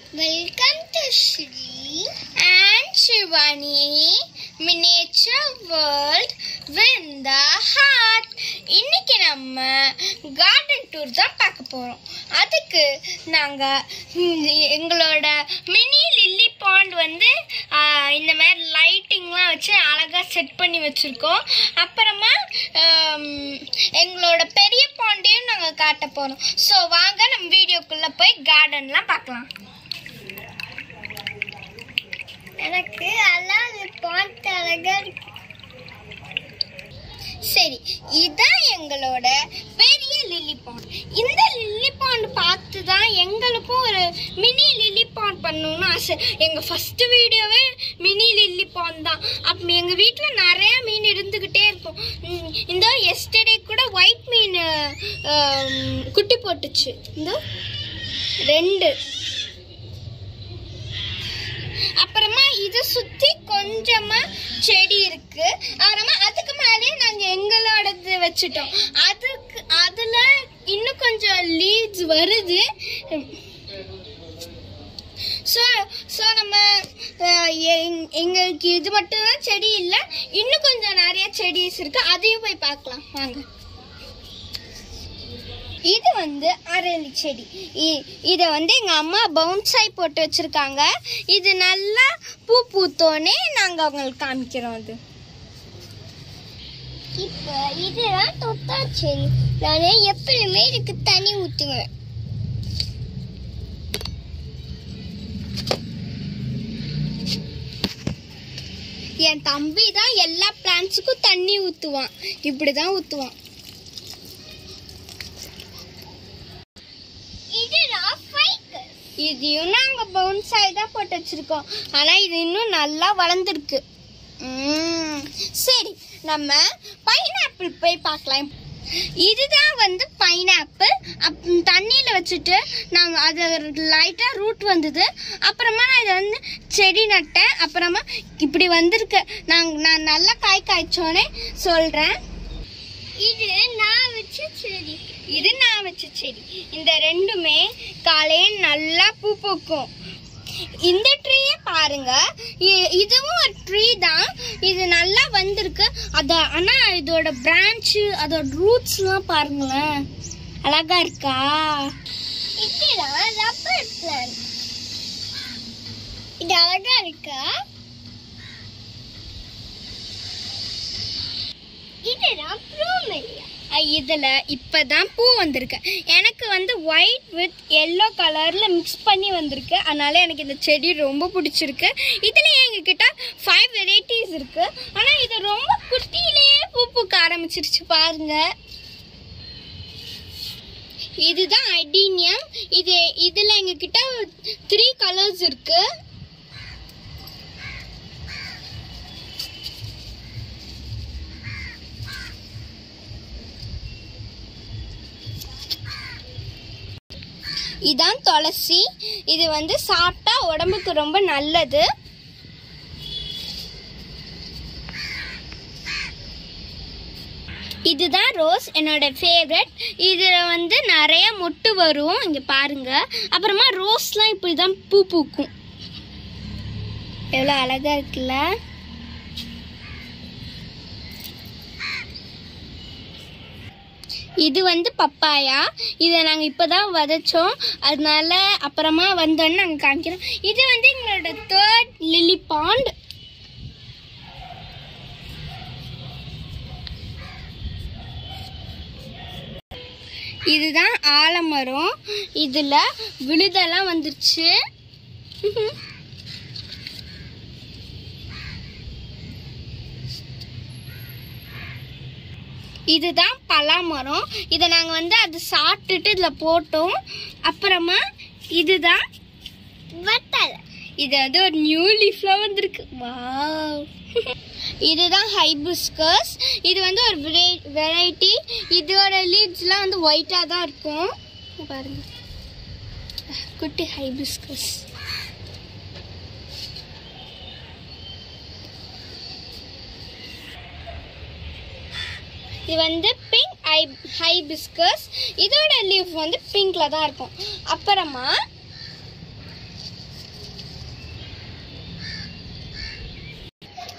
Welcome to Shri and Shivani miniature world with the heart இன்னைக்கு நம்ம garden tour தான் பார்க்க போகிறோம் அதுக்கு நாங்கள் எங்களோட மினி லில்லி பாண்ட் வந்து ஆ, இந்த மாதிரி லைட்டிங்லாம் வச்சு அழகாக செட் பண்ணி வச்சுருக்கோம் அப்புறமா ஆம், எங்களோட பெரிய பாண்டையும் நாங்கள் காட்ட போகிறோம் ஸோ வாங்க நம்ம வீடியோக்குள்ளே போய் கார்டன்லாம் பார்க்கலாம் எனக்கு அழகு பாட்டு அழகா இருக்கு சரி இதான் எங்களோட பெரிய லில்லி பாண்ட் இந்த லில்லி பாண்ட் பார்த்து தான் எங்களுக்கும் ஒரு மினி லில்லி பாண்ட் பண்ணணும்னு ஆசை எங்கள் ஃபர்ஸ்ட் வீடியோவே மினி லில்லி பாண்ட் தான் அப்போ எங்கள் வீட்டில் நிறைய மீன் இருந்துக்கிட்டே இருக்கும் ம், இந்த எஸ்டர்டே கூட ஒயிட் மீன் ஆம், குட்டி போட்டுச்சு இந்த ரெண்டு அப்புறமா இது சுத்தி கொஞ்சமா செடி இருக்கு அப்புறமா அதுக்கு மேலே நாங்க எங்களோடது வச்சுட்டோம் அதுக்கு அதுல இன்னும் கொஞ்சம் லீவ்ஸ் வருது ஸோ ஸோ நம்ம அஹ், எங்- எங்களுக்கு இது மட்டும் தான் செடி இல்லை இன்னும் கொஞ்சம் நிறைய செடிஸ் இருக்கு அதையும் போய் பார்க்கலாம் வாங்க இது வந்து அரளி செடி இ- இதை வந்து எங்கள் அம்மா பவுன்சாய் போட்டு வச்சுருக்காங்க இது நல்லா பூ பூத்தோன்னே நாங்கள் அவங்களுக்கு காமிக்கிறோம் அது இப்போ இதுதான் தொத்தா செடி நான் எப்பயுமே இதுக்கு தண்ணி ஊற்றுவேன் என் தம்பி தான் எல்லா பிளான்ட்ஸுக்கும் தண்ணி ஊற்றுவான் இப்படி தான் ஊற்றுவான் இதையும் நாங்க பவுன்சாய் தான் போட்டு வச்சிருக்கோம் ஆனா இது இன்னும் நல்லா வளர்ந்துருக்கு உம், சரி நம்ம பைனாப்பிள் போய் பார்க்கலாம் இதுதான் வந்து பைனாப்பிள் அப் தண்ணியில் வச்சுட்டு நான் அது லைட்டாக ரூட் வந்தது அப்புறமா நான் இதை வந்து செடி நட்டேன் அப்புறமா இப்படி வந்திருக்கு நான் நான் நல்லா காய் காய்ச்சோன்னே சொல்கிறேன் இது நான் வச்ச செடி இது நான் வச்ச செடி இந்த ரெண்டுமே காலையில் நல்லா பூ பூக்கும் இந்த ட்ரீயே பாருங்க இ- இதுவும் ஒரு ட்ரீ தான் இது நல்லா வந்திருக்கு அத ஆனா இதோட பிரான்ச் அதோட ரூட்ஸ்லாம் பாருங்களேன் அழகா இருக்கா இதுதான் ரப்பர் பிளான்ட் இது அழகா இருக்கா இதுதான் ப்ளூமெரியா இதுல இப்பதான் பூ வந்திருக்கு எனக்கு வந்து ஒயிட் வித் எல்லோ கலர்ல மிக்ஸ் பண்ணி வந்திருக்கு அதனால எனக்கு இந்த செடி ரொம்ப பிடிச்சிருக்கு இதுல எங்ககிட்ட ஃபைவ் வெரைட்டிஸ் இருக்கு ஆனா இது ரொம்ப குட்டியிலேயே பூ பூக்க ஆரம்பிச்சிருச்சு பாருங்க இதுதான் அடினியம் இது இதுல எங்ககிட்ட த்ரீ கலர்ஸ் இருக்கு இதான் துளசி இது வந்து சாப்பிட்டா உடம்புக்கு ரொம்ப நல்லது இதுதான் ரோஸ் என்னோட ஃபேவரட் இதில் வந்து நிறைய மொட்டு வரும் இங்கே பாருங்க அப்புறமா ரோஸ்லாம் இப்படி தான் பூ பூக்கும் எவ்வளோ அழகா இருக்குல்ல இது வந்து பப்பாயா இதை நாங்கள் இப்போ தான் விதைச்சோம் அதனால அப்புறமா வந்தோன்னு நாங்கள் காமிக்கிறோம் இது வந்து எங்களோட தேர்ட் லில்லி பாண்ட் இதுதான் ஆலமரம் இதில் விழுதெல்லாம் வந்துருச்சு இதுதான் பலாமரம் இதை நாங்கள் வந்து அது சாப்பிட்டுட்டு இதில் போட்டோம் அப்புறமா இதுதான் வத்தல் இது வந்து ஒரு நியூ லீஃப்லாம் வந்திருக்கு வாவ் இதுதான் ஹைபிஸ்கஸ் இது வந்து ஒரு வெரைட்டி இதோட லீவ்ஸ்லாம் வந்து ஒயிட்டாக தான் இருக்கும் இங்க பாருங்க குட்டி ஹைபிஸ்கஸ் இது வந்து பிங்க் ஐ ஹைபிஸ்கஸ் இதோட லீஃப் வந்து பிங்க்ல தான் இருக்கும் அப்புறமா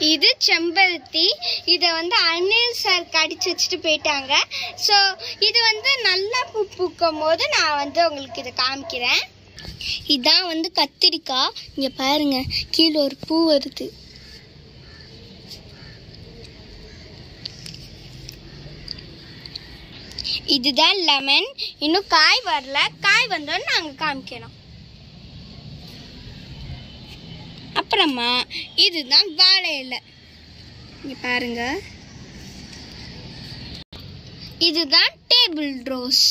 இது செம்பருத்தி இதை வந்து அனில் சார் கடிச்சு வச்சுட்டு போயிட்டாங்க ஸோ இது வந்து நல்லா பூ பூக்கும் போது நான் வந்து உங்களுக்கு இதை காமிக்கிறேன் இதான் வந்து கத்திரிக்காய் இங்கே பாருங்க கீழே ஒரு பூ வருது இதுதான் லெமன் இன்னும் காய் வரல காய் வந்தோன்னு நாங்கள் காமிக்கிறோம் அப்புறமா இதுதான் வாழை இலை இங்க பாருங்க இதுதான் டேபிள் ரோஸ்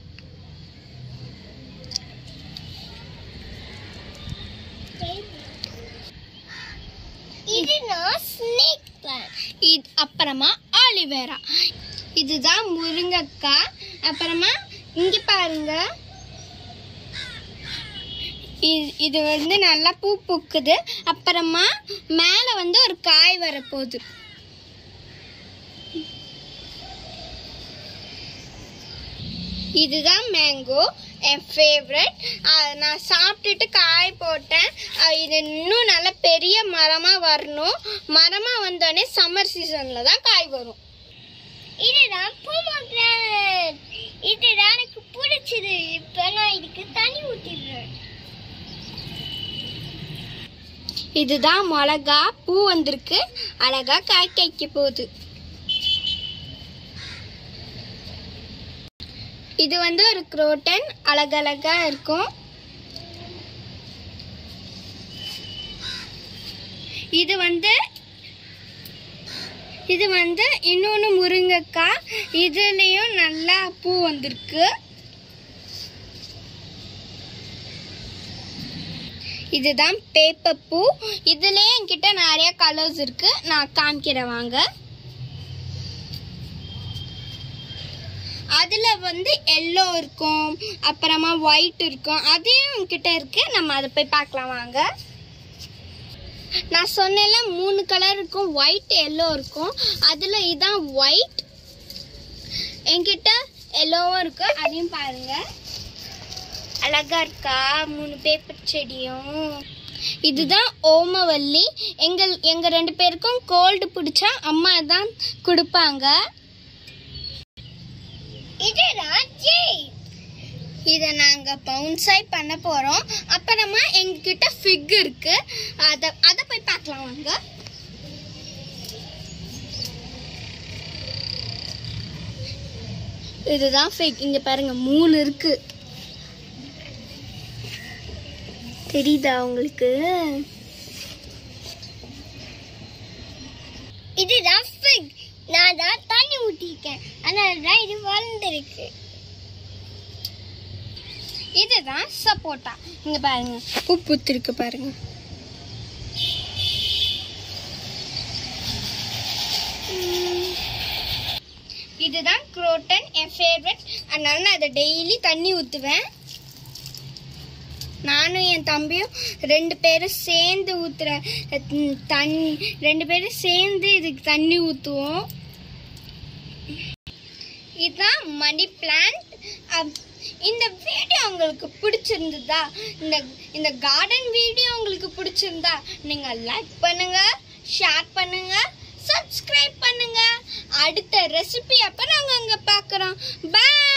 இதுதான் ஸ்னேக் பிளான்ட் இது அப்புறமா ஆலிவேரா இதுதான் முருங்கைக்காய் அப்புறமா இங்க பாருங்க இது- இது வந்து நல்லா பூ பூக்குது அப்புறமா மேல வந்து ஒரு காய் வரப்போகுது இதுதான் மேங்கோ என் ஃபேவரட் நான் சாப்பிட்டுட்டு காய் போட்டேன் அஹ் இது இன்னும் நல்ல பெரிய மரமாக வரணும் மரமாக வந்தோடனே சம்மர் சீசனில் தான் காய் வரும் இதுதான் பூமக்ரானட் இதுதான் எனக்கு பிடிச்சது இப்போ நான் இதுக்கு தண்ணி ஊற்றிடுறேன் இதுதான் மிளகா பூ வந்திருக்கு அழகா காய் காய்க்க போகுது இது வந்து ஒரு குரோட்டன் அழகழகா இருக்கும் இது வந்து இது வந்து இன்னொன்று முருங்கைக்காய் இதுலேயும் நல்லா பூ வந்திருக்கு இதுதான் பேப்பர் பூ இதுலேயே என்கிட்ட நிறைய கலர்ஸ் இருக்கு நான் காமிக்கிறேன் வாங்க அதுல வந்து எல்லோ இருக்கும் அப்புறமா ஒயிட் இருக்கும் அதையும் என்கிட்ட இருக்கு நம்ம அதை போய் பார்க்கலாம் வாங்க நான் சொன்னேன்ல மூணு கலர் இருக்கும் ஒயிட் எல்லோ இருக்கும் அதுல இதான் ஒயிட் என்கிட்ட எல்லோவும் இருக்கு அதையும் பாருங்க அழகா இருக்கா மூணு பேப்பர் செடியும் இதுதான் ஓமவல்லி எங்கள் எங்க ரெண்டு பேருக்கும் கோல்டு பிடிச்சா அம்மா தான் கொடுப்பாங்க இதுதான் இதை நாங்கள் பவுன்ஸாய் பண்ண போகிறோம் அப்புறமா எங்ககிட்ட ஃபிக் இருக்கு அதை அதை போய் பார்க்கலாம் வாங்க இதுதான் ஃபிக் இங்கே பாருங்க மூணு இருக்கு தெரியுதா உங்களுக்கு இதுதான் ஃபிக் நான் தான் தண்ணி ஊற்றிருக்கேன் அதனால தான் இது வளர்ந்துருக்கு இதுதான் சப்போட்டா இங்க பாருங்க பூ பூத்திருக்கு பாருங்க உம். இதுதான் குரோட்டன் என் ஃபேவரட் அதனால நான் அதை டெய்லி தண்ணி ஊற்றுவேன் நானும் என் தம்பியும் ரெண்டு பேரும் சேர்ந்து ஊத்துற ம், தண்ணி ரெண்டு பேரும் சேர்ந்து இதுக்கு தண்ணி ஊற்றுவோம் இதுதான் மணி பிளான்ட் இந்த வீடியோ உங்களுக்கு பிடிச்சிருந்ததா இந்த இந்த கார்டன் வீடியோ உங்களுக்கு பிடிச்சிருந்தா நீங்க லைக் பண்ணுங்க ஷேர் பண்ணுங்க சப்ஸ்கிரைப் பண்ணுங்க அடுத்த ரெசிபி அப்ப நாங்க அங்க பார்க்கறோம் பை